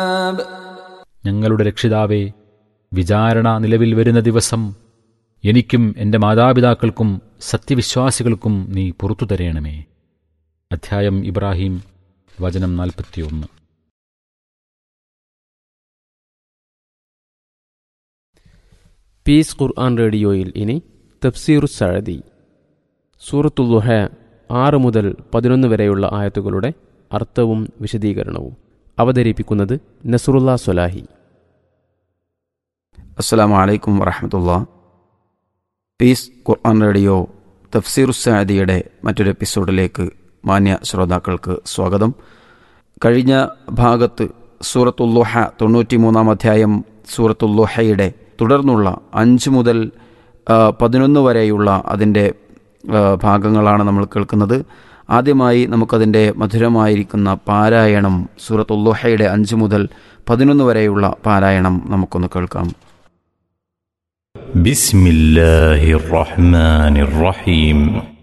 ഞങ്ങളുടെ രക്ഷിതാവേ വിചാരണ നിലവിൽ വരുന്ന ദിവസം എനിക്കും എൻ്റെ മാതാപിതാക്കൾക്കും സത്യവിശ്വാസികൾക്കും നീ പുറത്തു തരേണമേ അധ്യായം ഇബ്രാഹിം വചനം നാൽപ്പത്തിയൊന്ന് പീസ് ഖുർആൻ റേഡിയോയിൽ ഇനി തഫ്സീറു സഴദി സൂറത്തുല്ലുഹ ആറ് മുതൽ പതിനൊന്ന് വരെയുള്ള ആയത്തുകളുടെ അർത്ഥവും വിശദീകരണവും അവതരിപ്പിക്കുന്നത് നസറുല്ല സ്വലാഹി അസ്സലാമു അലൈക്കും വറഹമത്തുള്ള പീസ് ഖുർആൻ റേഡിയോ തഫ്സീറുസാദിയുടെ മറ്റൊരു എപ്പിസോഡിലേക്ക് മാന്യ ശ്രോതാക്കൾക്ക് സ്വാഗതം കഴിഞ്ഞ ഭാഗത്ത് സൂറത്തുല്ലുഹ തൊണ്ണൂറ്റിമൂന്നാം അധ്യായം സൂറത്തുല്ലുഹയുടെ തുടർന്നുള്ള അഞ്ച് മുതൽ ആ, പതിനൊന്ന് വരെയുള്ള അതിൻ്റെ ആ, ഭാഗങ്ങളാണ് നമ്മൾ കേൾക്കുന്നത് ആദ്യമായി നമുക്കതിൻ്റെ മധുരമായിരിക്കുന്ന പാരായണം സൂറത്തുല്ലുഹയുടെ അഞ്ച് മുതൽ പതിനൊന്ന് വരെയുള്ള പാരായണം നമുക്കൊന്ന് കേൾക്കാം بسم الله الرحمن الرحيم